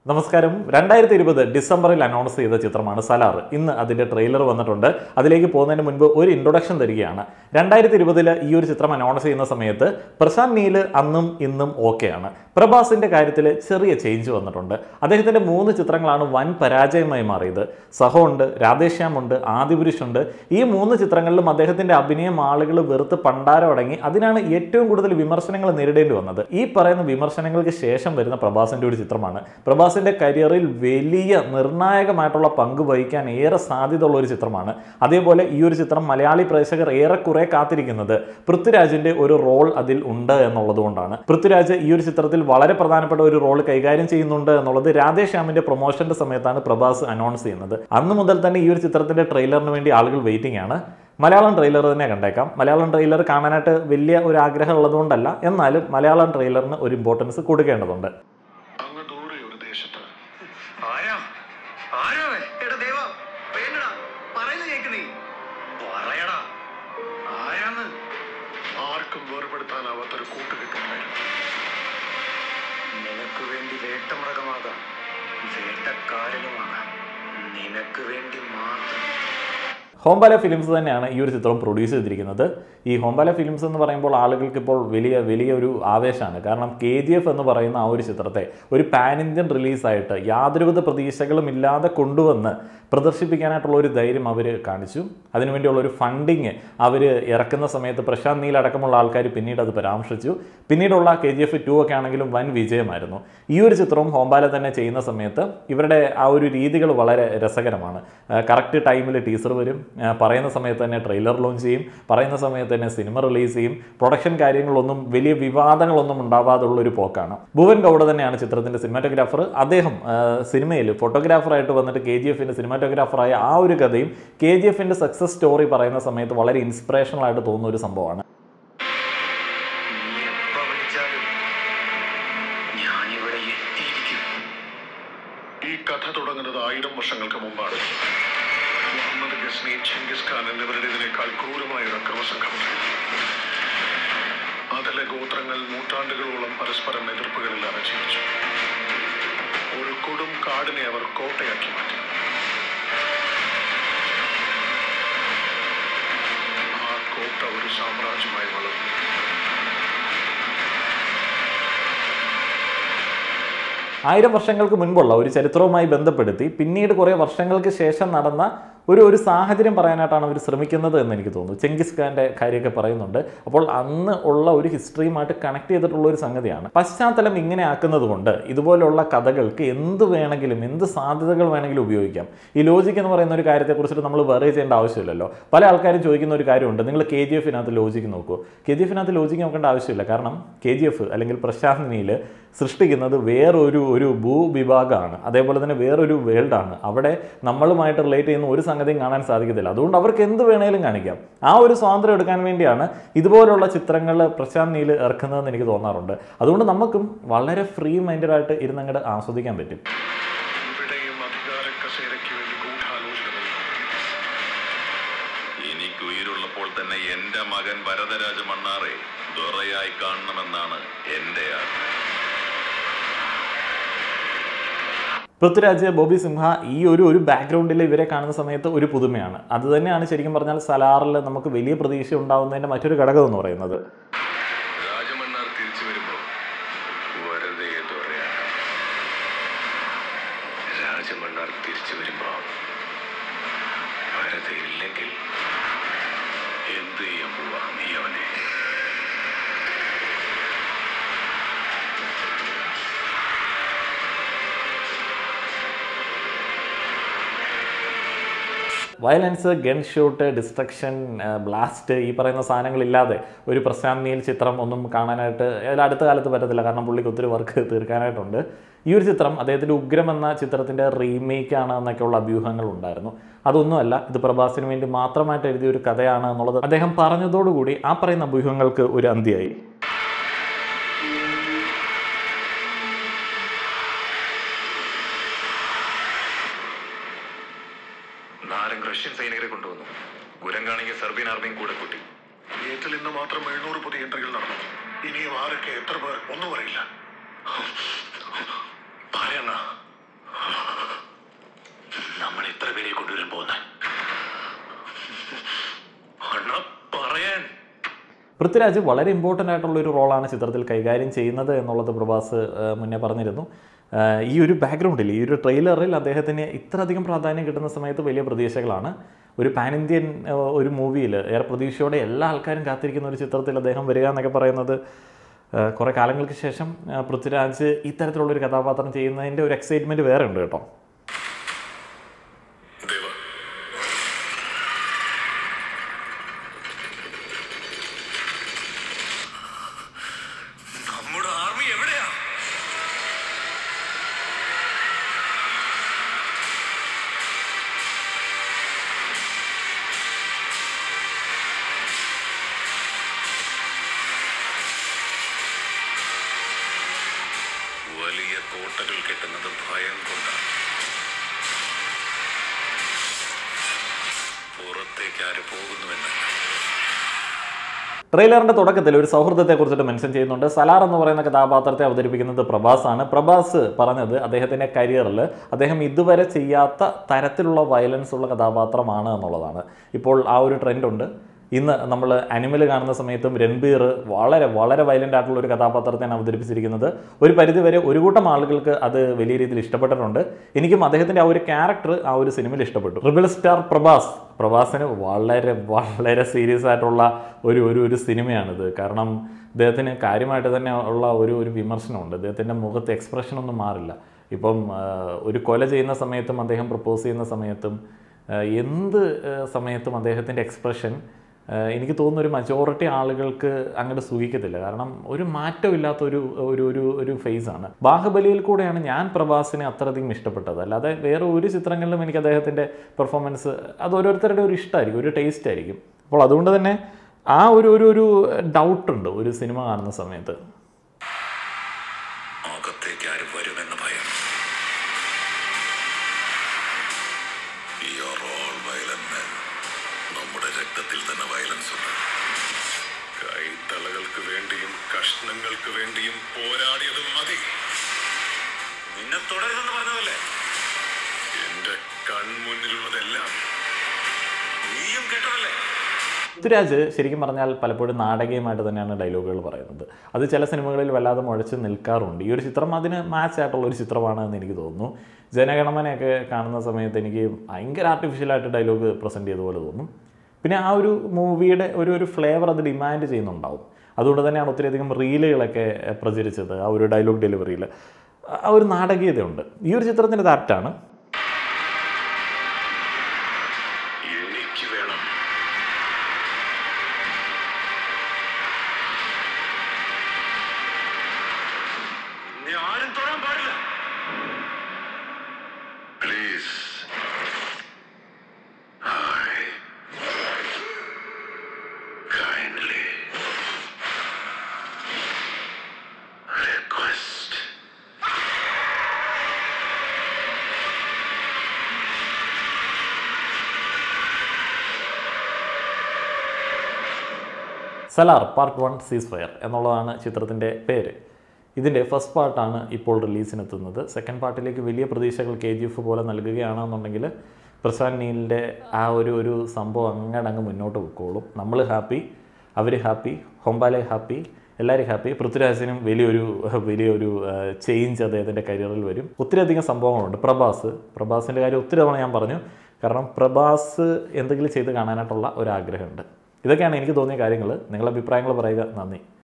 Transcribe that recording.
നമസ്കാരം രണ്ടായിരത്തി ഇരുപത് ഡിസംബറിൽ അനൗൺസ് ചെയ്ത ചിത്രമാണ് സലാർ ഇന്ന് അതിന്റെ ട്രെയിലർ വന്നിട്ടുണ്ട് അതിലേക്ക് പോകുന്നതിന് മുൻപ് ഒരു ഇൻട്രൊഡക്ഷൻ തരികയാണ് രണ്ടായിരത്തി ഇരുപതിൽ ഈ ഒരു ചിത്രം അനൗൺസ് ചെയ്യുന്ന സമയത്ത് പ്രശാന്ത് നീൽ അന്നും ഇന്നും ഓക്കെയാണ് പ്രഭാസിന്റെ കാര്യത്തിൽ ചെറിയ ചേഞ്ച് വന്നിട്ടുണ്ട് അദ്ദേഹത്തിന്റെ മൂന്ന് ചിത്രങ്ങളാണ് വൻ പരാജയമായി മാറിയത് സഹോ ഉണ്ട് രാധേശ്യാം ഉണ്ട് ആദിപുരുഷ് ഉണ്ട് ഈ മൂന്ന് ചിത്രങ്ങളിലും അദ്ദേഹത്തിന്റെ അഭിനയം ആളുകൾ വെറുത്ത് പണ്ടാരം അടങ്ങി അതിനാണ് ഏറ്റവും കൂടുതൽ വിമർശനങ്ങൾ നേരിടേണ്ടി വന്നത് ഈ പറയുന്ന വിമർശനങ്ങൾക്ക് ശേഷം വരുന്ന പ്രഭാസിന്റെ ഒരു ചിത്രമാണ് പ്രഭാസിന്റെ കരിയറിൽ വലിയ നിർണായകമായിട്ടുള്ള പങ്ക് വഹിക്കാൻ ഏറെ സാധ്യതയുള്ള ഒരു ചിത്രമാണ് അതേപോലെ ഈ ഒരു ചിത്രം മലയാളി പ്രേക്ഷകർ ഏറെക്കുറെ കാത്തിരിക്കുന്നത് പൃഥ്വിരാജിന്റെ ഒരു റോൾ അതിൽ ഉണ്ട് എന്നുള്ളത് കൊണ്ടാണ് പൃഥ്വിരാജ് ഈ ഒരു ചിത്രത്തിൽ വളരെ പ്രധാനപ്പെട്ട ഒരു റോൾ കൈകാര്യം ചെയ്യുന്നുണ്ട് എന്നുള്ളത് രാധേശ്യാമിന്റെ പ്രൊമോഷന്റെ സമയത്താണ് പ്രഭാസ് അനൗൺസ് ചെയ്യുന്നത് അന്ന് മുതൽ തന്നെ ഈ ഒരു ചിത്രത്തിന്റെ ട്രെയിലറിന് വേണ്ടി ആളുകൾ വെയിറ്റിംഗ് ആണ് മലയാളം ട്രെയിലർ തന്നെ കണ്ടേക്കാം മലയാളം ട്രെയിലർ കാണാനായിട്ട് വലിയ ഒരു ആഗ്രഹം ഉള്ളതുകൊണ്ടല്ല എന്നാലും മലയാളം ട്രെയിലറിന് ഒരു ഇമ്പോർട്ടൻസ് കൊടുക്കേണ്ടതുണ്ട് അങ്ങ് ദൂരെ ഒരു ദേശത്ത് ആരാ ആരാ അവൻ? എടാ ദേവാ വേണ്ടടാ പറയുന്നത് കേക്ക് നീ പറയടാ ആരാന്ന് ആർക്കും വേർപെടുത്താനാവാത്തൊരു കൂട്ടുകെട്ടുണ്ടായിരുന്നു നിനക്ക് വേണ്ടി വേട്ടമൃഗമാകാം വേട്ടക്കാരനുമാകാം നിനക്ക് വേണ്ടി മാത്രം ഹോംബാല ഫിലിംസ് തന്നെയാണ് ഈ ഒരു ചിത്രം പ്രൊഡ്യൂസ് ചെയ്തിരിക്കുന്നത് ഈ ഹോംബാല ഫിലിംസ് എന്ന് പറയുമ്പോൾ ആളുകൾക്ക് ഇപ്പോൾ വലിയ വലിയ ഒരു ആവേശമാണ് കാരണം കെ ജി എഫ് എന്ന് പറയുന്ന ആ ഒരു ചിത്രത്തെ ഒരു പാൻ ഇന്ത്യൻ റിലീസായിട്ട് യാതൊരുവിധ പ്രതീക്ഷകളും ഇല്ലാതെ കൊണ്ടുവന്ന് പ്രദർശിപ്പിക്കാനായിട്ടുള്ള ഒരു ധൈര്യം അവർ കാണിച്ചു അതിനുവേണ്ടിയുള്ള ഒരു ഫണ്ടിങ് അവർ ഇറക്കുന്ന സമയത്ത് പ്രശാന്ത് നീൽ അടക്കമുള്ള ആൾക്കാർ പിന്നീട് അത് പരാമർശിച്ചു പിന്നീടുള്ള കെ ജി എഫ് ടു ഒക്കെ ആണെങ്കിലും വൻ വിജയമായിരുന്നു ഈ ഒരു ചിത്രവും ഹോംബാല തന്നെ ചെയ്യുന്ന സമയത്ത് ഇവരുടെ ആ ഒരു രീതികൾ വളരെ രസകരമാണ് കറക്റ്റ് ടൈമിൽ ടീസർ വരും ആ, പറയുന്ന സമയത്ത് തന്നെ ട്രെയിലർ ലോഞ്ച് ചെയ്യും പറയുന്ന സമയത്ത് തന്നെ സിനിമ റിലീസ് ചെയ്യും പ്രൊഡക്ഷൻ കാര്യങ്ങളൊന്നും വലിയ വിവാദങ്ങളൊന്നും ഉണ്ടാവാതുള്ള ഒരു പോക്കാണ് ഭുവൻ ഗൗഡ തന്നെയാണ് ചിത്രത്തിന്റെ സിനിമാറ്റോഗ്രാഫർ അദ്ദേഹം സിനിമയിൽ ഫോട്ടോഗ്രാഫറായിട്ട് വന്നിട്ട് കെ ജി എഫിന്റെ സിനിമാറ്റോഗ്രാഫറായ ആ ഒരു കഥയും കെ ജി എഫിന്റെ സക്സസ് സ്റ്റോറി പറയുന്ന സമയത്ത് വളരെ ഇൻസ്പിറേഷണൽ ആയിട്ട് തോന്നുന്ന ഒരു സംഭവമാണ് നീ എപ്പോ വിളിച്ചാലും ഞാനിവിടെ എത്തിയിരിക്കും ഈ കഥ തുടങ്ങുന്നത് ആയിരം വർഷങ്ങൾക്ക് മുമ്പാണ് മുഹമ്മദ് ഗസ്നി ചെങ്കിസ് ഖാൻ എന്നിവരുടേതിനേക്കാൾ ക്രൂരമായ ഒരു അക്രമസംഘമുണ്ട് അതിലെ ഗോത്രങ്ങൾ നൂറ്റാണ്ടുകളോളം പരസ്പരം എതിർപ്പുകളില്ലാതെ ജീവിച്ചു ഒരു കൊടും കാടിനെ അവർ കോട്ടയാക്കി മാറ്റി ആ കോട്ട ഒരു സാമ്രാജ്യമായി വളർന്നു ആയിരം വർഷങ്ങൾക്ക് മുൻപുള്ള ഒരു ചരിത്രവുമായി ബന്ധപ്പെടുത്തി പിന്നീട് കുറേ വർഷങ്ങൾക്ക് ശേഷം നടന്ന ഒരു ഒരു സാഹചര്യം പറയാനായിട്ടാണ് അവർ ശ്രമിക്കുന്നത് എന്ന് എനിക്ക് തോന്നുന്നു ചെങ്കിസ് ഖാൻ്റെ കാര്യമൊക്കെ പറയുന്നുണ്ട് അപ്പോൾ അന്ന് ഉള്ള ഒരു ഹിസ്റ്ററിയുമായിട്ട് കണക്ട് ചെയ്തിട്ടുള്ള ഒരു സംഗതിയാണ് പശ്ചാത്തലം ഇങ്ങനെ ആക്കുന്നത് കൊണ്ട് ഇതുപോലുള്ള കഥകൾക്ക് എന്ത് വേണമെങ്കിലും എന്ത് സാധ്യതകൾ വേണമെങ്കിലും ഉപയോഗിക്കാം ഈ ലോജിക് എന്ന് പറയുന്ന ഒരു കാര്യത്തെക്കുറിച്ചിട്ട് നമ്മൾ വേറെ ചെയ്യേണ്ട ആവശ്യമില്ലല്ലോ പല ആൾക്കാരും ചോദിക്കുന്ന ഒരു കാര്യമുണ്ട് നിങ്ങൾ കെ ജി എഫിനകത്ത് ലോജിക്ക് നോക്കൂ കെ ജി എഫിനകത്ത് ലോജിക്ക് നോക്കേണ്ട ആവശ്യമില്ല കാരണം കെ ജി എഫ് അല്ലെങ്കിൽ പ്രശാന്ത് നീൽ സൃഷ്ടിക്കുന്നത് വേറൊരു ഒരു ഭൂവിഭാഗമാണ് അതേപോലെ തന്നെ വേറൊരു വേൾഡാണ് അവിടെ നമ്മളുമായിട്ട് റിലേറ്റ് ചെയ്യുന്ന ഒരു സംഗതിയും കാണാൻ സാധിക്കത്തില്ല അതുകൊണ്ട് അവർക്ക് എന്ത് വേണേലും കാണിക്കാം ആ ഒരു സ്വാതന്ത്ര്യം എടുക്കാൻ വേണ്ടിയാണ് ഇതുപോലുള്ള ചിത്രങ്ങൾ പ്രശാന്ത് നീൽ ഇറക്കുന്നതെന്ന് എനിക്ക് തോന്നാറുണ്ട് അതുകൊണ്ട് നമുക്കും വളരെ ഫ്രീ മൈൻഡഡ് ആയിട്ട് ഇരുന്നങ്ങോട്ട് ആസ്വദിക്കാൻ പറ്റും ഇവിടെയും അധികാര കസേരയ്ക്ക് വേണ്ടി ഗൂഢാലോചനകൾ എനിക്ക് ഉயிருള്ളപ്പോൾ തന്നെ എന്റെ മകൻ വരദരാജ മണ്ണാറെ ദൊറയായി കാണണമെന്നാണ് എന്റെ ആഗ്രഹം പൃഥ്വിരാജ് ബോബി സിംഹ ഈ ഒരു ഒരു ബാക്ക്ഗ്രൗണ്ടിൽ ഇവരെ കാണുന്ന സമയത്ത് ഒരു പുതുമയാണ് അത് തന്നെയാണ് ശരിക്കും പറഞ്ഞാൽ സലാറിൽ നമുക്ക് വലിയ പ്രതീക്ഷ ഉണ്ടാവുന്നതിൻ്റെ മറ്റൊരു ഘടകം എന്ന് പറയുന്നത് രാജമണ്ണാർ തിരിച്ചു വരുമ്പോ വരതയെ ദൊറയാണ് രാജമണ്ണാർ തിരിച്ചു വരുമ്പോ വരതയില്ലെങ്കിൽ എന്ത് ചെയ്യാൻ പോവാ നീ അവനെ violence gun shoot destruction blast ഈ പറയുന്ന സാധനങ്ങളില്ലാതെ ഒരു പ്രശാന്ത് നീൽ ചിത്രം ഒന്നും കാണാനായിട്ട് ഏതായാലും അടുത്ത കാലത്ത് പറ്റത്തില്ല കാരണം പുള്ളിക്ക് ഒത്തിരി വർക്ക് തീർക്കാനായിട്ടുണ്ട് ഈ ഒരു ചിത്രം അദ്ദേഹത്തിൻ്റെ ഉഗ്രം എന്ന ചിത്രത്തിൻ്റെ റീമേക്കാണ് എന്നൊക്കെയുള്ള അഭ്യൂഹങ്ങൾ ഉണ്ടായിരുന്നു അതൊന്നുമല്ല ഇത് പ്രഭാസിന് വേണ്ടി മാത്രമായിട്ട് എഴുതിയ ഒരു കഥയാണ് എന്നുള്ളത് അദ്ദേഹം പറഞ്ഞതോടുകൂടി ആ പറയുന്ന അഭ്യൂഹങ്ങൾക്ക് ഒരു അന്ത്യമായി നാരംഗ് റഷ്യൻ സൈനികരെ കൊണ്ടുവന്നു ഗുരങ്കാണെങ്കിൽ സെർബിയൻ ആർമിയും കൂടെ കൂട്ടി ഏറ്റിൽ ഇന്ന് മാത്രം എഴുന്നൂറ് പുതിയ എൻട്രികൾ നടന്നു ഇനിയും ആരൊക്കെ എത്ര പേർ ഒന്നും അറിയില്ല പറയണ പൃഥ്വിരാജ് വളരെ ഇമ്പോർട്ടൻ്റ് ആയിട്ടുള്ള ഒരു റോളാണ് ചിത്രത്തിൽ കൈകാര്യം ചെയ്യുന്നത് എന്നുള്ളത് പ്രഭാസ് ആ, മുന്നേ പറഞ്ഞിരുന്നു ആ, ഈ ഒരു ബാക്ക്ഗ്രൗണ്ടിൽ ഈ ഒരു ട്രെയിലറിൽ അദ്ദേഹത്തിന് ഇത്രയധികം പ്രാധാന്യം കിട്ടുന്ന സമയത്ത് വലിയ പ്രതീക്ഷകളാണ് ഒരു പാൻ ഇന്ത്യൻ ആ, ഒരു മൂവിയിൽ ഏറെ പ്രതീക്ഷയോടെ എല്ലാ ആൾക്കാരും കാത്തിരിക്കുന്ന ഒരു ചിത്രത്തിൽ അദ്ദേഹം വരിക എന്നൊക്കെ പറയുന്നത് ആ, കുറേ കാലങ്ങൾക്ക് ശേഷം ആ, പൃഥ്വിരാജ് ഇത്തരത്തിലുള്ളൊരു കഥാപാത്രം ചെയ്യുന്നതിൻ്റെ ഒരു എക്സൈറ്റ്മെൻറ്റ് വേറെ ഉണ്ട് കേട്ടോ ദേവ നമ്മുടെ ആർമി എവിടെയാ വലിയ കോട്ടകൾ കെട്ടുന്നത് ഭയം കൊണ്ടാണ് പുറത്തേക്ക് ആര് പോകുന്നുവെന്നല്ല ട്രെയിലറിന്റെ തുടക്കത്തിൽ ഒരു സൗഹൃദത്തെ കുറിച്ചിട്ട് മെൻഷൻ ചെയ്യുന്നുണ്ട് സലാർ എന്ന് പറയുന്ന കഥാപാത്രത്തെ അവതരിപ്പിക്കുന്നത് പ്രഭാസ് ആണ് പ്രഭാസ് പറഞ്ഞത് അദ്ദേഹത്തിന്റെ കരിയറിൽ അദ്ദേഹം ഇതുവരെ ചെയ്യാത്ത തരത്തിലുള്ള വയലൻസ് ഉള്ള കഥാപാത്രമാണ് എന്നുള്ളതാണ് ഇപ്പോൾ ആ ഒരു ട്രെൻഡ് ഉണ്ട് ഇന്ന് നമ്മൾ അനിമൽ കാണുന്ന സമയത്തും രൺബീർ വളരെ വളരെ വയലൻ്റ് ആയിട്ടുള്ള ഒരു കഥാപാത്രത്തെയാണ് അവതരിപ്പിച്ചിരിക്കുന്നത് ഒരു പരിധിവരെ ഒരു കൂട്ടം ആളുകൾക്ക് അത് വലിയ രീതിയിൽ ഇഷ്ടപ്പെട്ടിട്ടുണ്ട് എനിക്കും അദ്ദേഹത്തിൻ്റെ ആ ഒരു ക്യാരക്ടർ ആ ഒരു സിനിമയിൽ ഇഷ്ടപ്പെട്ടു റിബിൾ സ്റ്റാർ പ്രഭാസ് പ്രഭാസിന് വളരെ വളരെ സീരിയസ് ആയിട്ടുള്ള ഒരു ഒരു ഒരു സിനിമയാണിത് കാരണം ഇദ്ദേഹത്തിന് കാര്യമായിട്ട് തന്നെ ഉള്ള ഒരു ഒരു വിമർശനമുണ്ട് ഇദ്ദേഹത്തിൻ്റെ മുഖത്ത് എക്സ്പ്രഷൻ ഒന്നും മാറില്ല ഇപ്പം ആ, ഒരു കൊല ചെയ്യുന്ന സമയത്തും അദ്ദേഹം പ്രപ്പോസ് ചെയ്യുന്ന സമയത്തും ആ, എന്ത് ആ, സമയത്തും അദ്ദേഹത്തിൻ്റെ എക്സ്പ്രഷൻ ഏഹ് എനിക്ക് തോന്നുന്നു ഒരു മജോറിറ്റി ആളുകൾക്ക് അങ്ങോട്ട് സൂഹിക്കത്തില്ല കാരണം ഒരു മാറ്റമില്ലാത്ത ഒരു ഒരു ഒരു ഒരു ഫേസാണ് ബാഹുബലിയിൽ കൂടെയാണ് ഞാൻ പ്രഭാസിനെ അത്രയധികം ഇഷ്ടപ്പെട്ടത് അല്ലാതെ വേറെ ഒരു ചിത്രങ്ങളിലും എനിക്ക് അദ്ദേഹത്തിൻ്റെ പെർഫോമൻസ് അത് ഓരോരുത്തരുടെ ഒരു ഇഷ്ടമായിരിക്കും ഒരു ടേസ്റ്റ് ആയിരിക്കും അപ്പോൾ അതുകൊണ്ട് തന്നെ ആ ഒരു ഒരു ഒരു ഡൗട്ടുണ്ട് ഒരു സിനിമ കാണുന്ന സമയത്ത് അകത്തേക്ക് ആര് വരുമെന്ന ഭയം You're all violent men. നമ്മുടെ രക്തത്തിൽ തന്നെ വയലൻസ് ഉണ്ട് കൈത്തളകൾക്ക് വേണ്ടിയും കഷ്ണങ്ങൾക്ക് വേണ്ടിയും പോരാടിയത് മതി നിന്നെ തുടരുതെന്ന് പറഞ്ഞതല്ലേ എന്റെ കൺമുന്നിലുള്ളതെല്ലാം നീയും കേട്ടതല്ലേ പൃഥ്വിരാജ് ശരിക്കും പറഞ്ഞാൽ പലപ്പോഴും നാടകീയമായിട്ട് തന്നെയാണ് ഡയലോഗുകൾ പറയുന്നത് അത് ചില സിനിമകളിൽ വല്ലാതെ മുഴച്ച് നിൽക്കാറുണ്ട് ഈ ഒരു ചിത്രം അതിന് മാച്ച് ആയിട്ടുള്ള ഒരു ചിത്രമാണ് എന്ന് എനിക്ക് തോന്നുന്നു ജനഗണമനയൊക്കെ കാണുന്ന സമയത്ത് എനിക്ക് ഭയങ്കര ആർട്ടിഫിഷ്യലായിട്ട് ഡയലോഗ് പ്രസൻറ്റ് ചെയ്ത പോലെ തോന്നും പിന്നെ ആ ഒരു മൂവിയുടെ ഒരു ഒരു ഫ്ലേവർ അത് ഡിമാൻഡ് ചെയ്യുന്നുണ്ടാവും അതുകൊണ്ട് തന്നെയാണ് ഒത്തിരിയധികം റീലുകളൊക്കെ പ്രചരിച്ചത് ആ ഒരു ഡയലോഗ് ഡെലിവറിയിൽ ആ ഒരു നാടകീയതയുണ്ട് ഈ ഒരു ചിത്രത്തിന് ഇത് ആപ്റ്റാണ് എനിക്ക് വേണം നീ ആരും തൊടാൻ പാടില്ല please I kindly request Salaar part one cease fire എന്നുള്ളതാണ് ചിത്രത്തിൻ്റെ പേര് ഇതിൻ്റെ ഫസ്റ്റ് പാർട്ടാണ് ഇപ്പോൾ റിലീസിനെത്തുന്നത് സെക്കൻഡ് പാർട്ടിലേക്ക് വലിയ പ്രതീക്ഷകൾ കെ ജി എഫ് പോലെ നൽകുകയാണെന്നുണ്ടെങ്കിൽ പ്രശാന്ത് നീലിൻ്റെ ആ ഒരു ഒരു സംഭവം അങ്ങോട്ട് അങ്ങ് മുന്നോട്ട് പൊക്കോളും നമ്മൾ ഹാപ്പി അവർ ഹാപ്പി ഹൊമ്പാലെ ഹാപ്പി എല്ലാവരും ഹാപ്പി പൃഥ്വിരാജിനും വലിയൊരു വലിയൊരു ചേഞ്ച് അദ്ദേഹത്തിൻ്റെ കരിയറിൽ വരും ഒത്തിരിയധികം സംഭവങ്ങളുണ്ട് പ്രഭാസ് പ്രഭാസിൻ്റെ കാര്യം ഒത്തിരി തവണ ഞാൻ പറഞ്ഞു കാരണം പ്രഭാസ് എന്തെങ്കിലും ചെയ്ത് കാണാനായിട്ടുള്ള ഒരു ആഗ്രഹമുണ്ട് ഇതൊക്കെയാണ് എനിക്ക് തോന്നിയ കാര്യങ്ങൾ നിങ്ങളുടെ അഭിപ്രായങ്ങൾ പറയുക നന്ദി